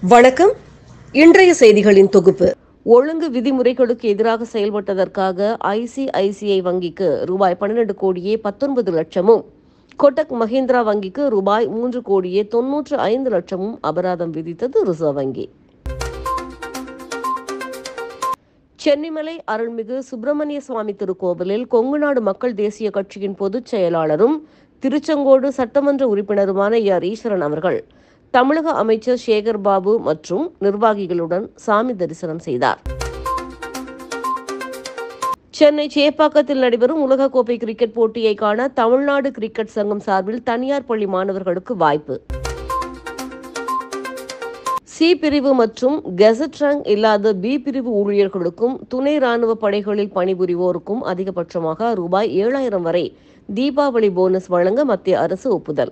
வணக்கம் இன்றைய செய்திகளின் தொகுப்பு ஒழுங்கு விதிமுறைகளுக்கு எதிராக செயல்பட்டதற்காக ஐசிஐசிஐ வங்கிக்கு ரூபாய் பன்னிரண்டு கோடியே பத்தொன்பது லட்சமும் கொட்டக் மஹிந்திரா வங்கிக்கு ரூபாய் மூன்று கோடியே தொன்னூற்று ஐந்து லட்சமும் அபராதம் விதித்தது ரிசர்வ் வங்கி சென்னிமலை அருள்மிகு சுப்பிரமணிய சுவாமி திருக்கோவிலில் கொங்குநாடு மக்கள் தேசிய கட்சியின் பொதுச் செயலாளரும் திருச்செங்கோடு சட்டமன்ற உறுப்பினருமான ஆர் ஈஸ்வரன் அவர்கள் தமிழக அமைச்சர் சேகர் பாபு மற்றும் நிர்வாகிகளுடன் சாமி தரிசனம் செய்தார் சென்னை சேப்பாக்கத்தில் நடைபெறும் உலகக்கோப்பை கிரிக்கெட் போட்டியை காண தமிழ்நாடு கிரிக்கெட் சங்கம் சார்பில் தனியார் பள்ளி மாணவர்களுக்கு வாய்ப்பு சி பிரிவு மற்றும் கெசட் ரேங்க் இல்லாத பி பிரிவு ஊழியர்களுக்கும் துணை ராணுவ படைகளில் பணிபுரிவோருக்கும் அதிகபட்சமாக ரூபாய் ஏழாயிரம் வரை தீபாவளி போனஸ் வழங்க மத்திய அரசு ஒப்புதல்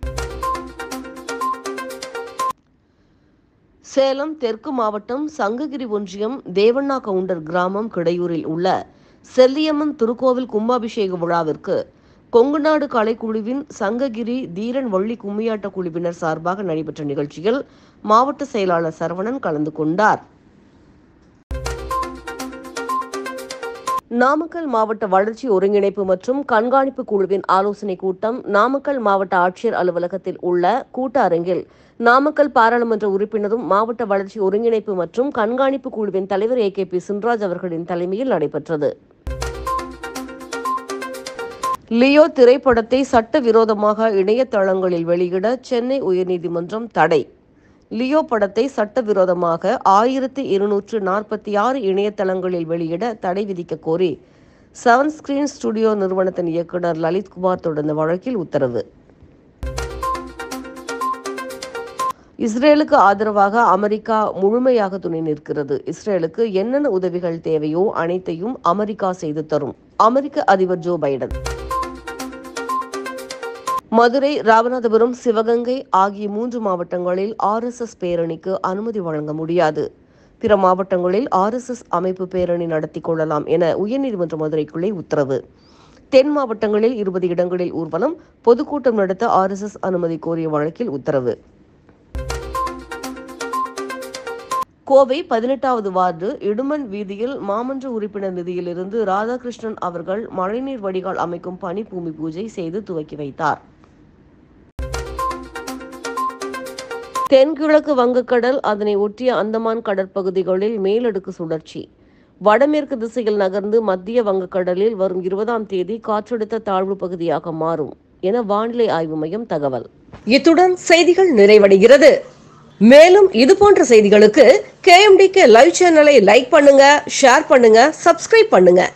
சேலம் தெற்கு மாவட்டம் சங்ககிரி ஒன்றியம் தேவண்ணா கவுண்டர் கிராமம் கிடையூரில் உள்ள செல்லியம்மன் திருக்கோவில் கும்பாபிஷேக விழாவிற்கு கொங்குநாடு கலைக்குழுவின் சங்ககிரி தீரன் வள்ளி கும்மியாட்ட குழுவினர் சார்பாக நடைபெற்ற நிகழ்ச்சியில் மாவட்ட செயலாளர் சரவணன் கலந்து கொண்டார் நாமக்கல் மாவட்ட வளர்ச்சி ஒருங்கிணைப்பு மற்றும் கண்காணிப்பு குழுவின் ஆலோசனைக் கூட்டம் நாமக்கல் மாவட்ட ஆட்சியர் அலுவலகத்தில் உள்ள கூட்ட அரங்கில் நாமக்கல் பாராளுமன்ற உறுப்பினரும் மாவட்ட வளர்ச்சி ஒருங்கிணைப்பு மற்றும் கண்காணிப்பு குழுவின் தலைவர் ஏ கே பி சின்ராஜ் அவர்களின் தலைமையில் நடைபெற்றது லியோ திரைப்படத்தை சட்டவிரோதமாக இணையதளங்களில் வெளியிட சென்னை உயர்நீதிமன்றம் தடை லியோ படத்தை சட்டவிரோதமாக ஆயிரத்தி இருநூற்று நாற்பத்தி ஆறு இணையதளங்களில் வெளியிட தடை விதிக்க கோரி செவன் ஸ்கிரீன் ஸ்டுடியோ நிறுவனத்தின் இயக்குனர் லலித்குமார் தொடர்ந்த வழக்கில் உத்தரவு இஸ்ரேலுக்கு ஆதரவாக அமெரிக்கா முழுமையாக துணை நிற்கிறது இஸ்ரேலுக்கு என்னென்ன உதவிகள் தேவையோ அனைத்தையும் அமெரிக்கா செய்து தரும் அமெரிக்க அதிபர் ஜோ பைடன் மதுரை ராமநாதபுரம் சிவகங்கை ஆகிய மூன்று மாவட்டங்களில் ஆர்எஸ்எஸ் பேரணிக்கு அனுமதி வழங்க முடியாது பிற மாவட்டங்களில் ஆர்எஸ்எஸ் அமைப்பு பேரணி நடத்தி கொள்ளலாம் என உயர்நீதிமன்ற மதுரை கிளை உத்தரவு தென் மாவட்டங்களில் இருபது இடங்களில் ஊர்வலம் பொதுக்கூட்டம் நடத்த ஆர்எஸ்எஸ் அனுமதி கோரிய வழக்கில் உத்தரவு கோவை பதினெட்டாவது வார்டு இடுமன் வீதியில் மாமன்ற உறுப்பினர் நிதியிலிருந்து ராதாகிருஷ்ணன் அவர்கள் மழைநீர் வடிகால் அமைக்கும் பணி பூமி பூஜை செய்து துவக்கி வைத்தார் தென்கிழக்கு வங்கக்கடல் அதனை ஒட்டிய அந்தமான் கடற்பகுதிகளில் மேலடுக்கு சுழற்சி வடமேற்கு திசையில் நகர்ந்து மத்திய வங்கக்கடலில் வரும் இருபதாம் தேதி காற்றழுத்த தாழ்வு பகுதியாக மாறும் என வானிலை ஆய்வு மையம் தகவல் இத்துடன் செய்திகள் நிறைவடைகிறது மேலும் இது போன்ற செய்திகளுக்கு கேஎம்டிகே லைவ் சேனலை லைக் பண்ணுங்க ஷேர் பண்ணுங்க சப்ஸ்கிரைப் பண்ணுங்க